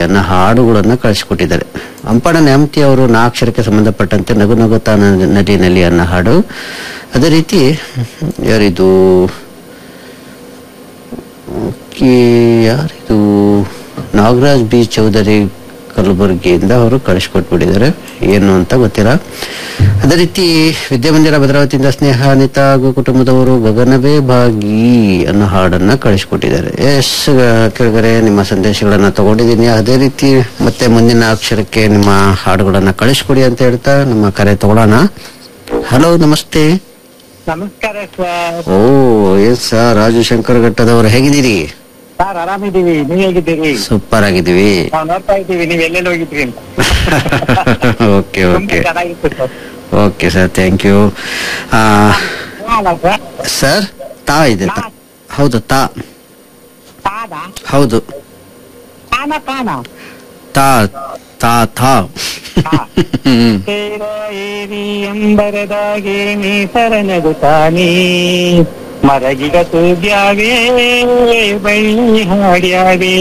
ಅನ್ನೋ ಹಾಡುಗಳನ್ನ ಕಳಿಸಿಕೊಟ್ಟಿದ್ದಾರೆ ಅಂಪಣ ನ್ಯಾಮತಿ ಅವರು ನಾಕ್ಷರಕ್ಕೆ ಸಂಬಂಧಪಟ್ಟಂತೆ ನಗು ನಗುತ್ತಾ ನ- ನದಿನಲ್ಲಿ ಅನ್ನೋ ಹಾಡು ಅದೇ ರೀತಿ ಯಾರಿದು ಓಕೆ ಯಾರಿದು ನಾಗರಾಜ್ ಬಿ ಚೌಧರಿ ಕಲಬುರಗಿಯಿಂದ ಅವರು ಕಳಿಸ್ಕೊಟ್ಬಿಟ್ಟಿದ್ದಾರೆ ಏನು ಅಂತ ಗೊತ್ತಿಲ್ಲ ಅದೇ ರೀತಿ ವಿದ್ಯಾಮಂದಿರ ಭದ್ರಾವತಿಯಿಂದ ಸ್ನೇಹ ಅನಿತಾ ಹಾಗೂ ಕುಟುಂಬದವರು ಗಗನವೇ ಭಾಗಿ ಅನ್ನೋ ಹಾಡನ್ನ ಕಳಿಸ್ಕೊಟ್ಟಿದ್ದಾರೆ ಎಸ್ ಕೆಳಗರೆ ನಿಮ್ಮ ಸಂದೇಶಗಳನ್ನ ತಗೊಂಡಿದ್ದೀನಿ ಅದೇ ರೀತಿ ಮತ್ತೆ ಮುಂದಿನ ಅಕ್ಷರಕ್ಕೆ ನಿಮ್ಮ ಹಾಡುಗಳನ್ನ ಕಳಿಸ್ಕೊಡಿ ಅಂತ ಹೇಳ್ತಾ ನಮ್ಮ ಕರೆ ತಗೊಳ್ಳೋಣ ಹಲೋ ನಮಸ್ತೆ ನಮಸ್ಕಾರ sir oh yes sir Raju Shankar ಘಟ್ಟದವರು ಹೇಗಿದ್ದೀರಿ ಸರ್ ಆರಾಮಿದ್ದೀವಿ ನೀವ್ ಹೇಗಿದ್ದೀರಿ ಸೂಪರ್ ಆಗಿದ್ದೀವಿ ನಾವ್ ನೋಡ್ತಾ ಇದ್ದೀವಿ ನೀವ್ ಎಲ್ಲೆಲ್ಲಿ ಹೋಗಿದ್ರಿ ಅಂತ ಓಕೆ ತುಂಬಾ ಓಕೆ ಚೆನ್ನಾಗಿತ್ತು sir okay sir thank you ಅಲ್ಲ ಸರ್ ಸರ್ ತಾ ಇದೆ ತಾ. ಹೌದು ತಾ ತಾನ ಹೌದು ತಾನ ತಾನ ತಾ ತಾ ಥಾ ತಾ. ಹ್ಮ್. ತೇರ ಏರಿ ಎಂಬರದಾಗೆ ನೀ ಸರನಗುತ್ತಾನಿ ಮರಗಿಗ ತೂಗ್ಯಾವೆ ಬಳ್ಳಿ ಹಾಡ್ಯಾವೆ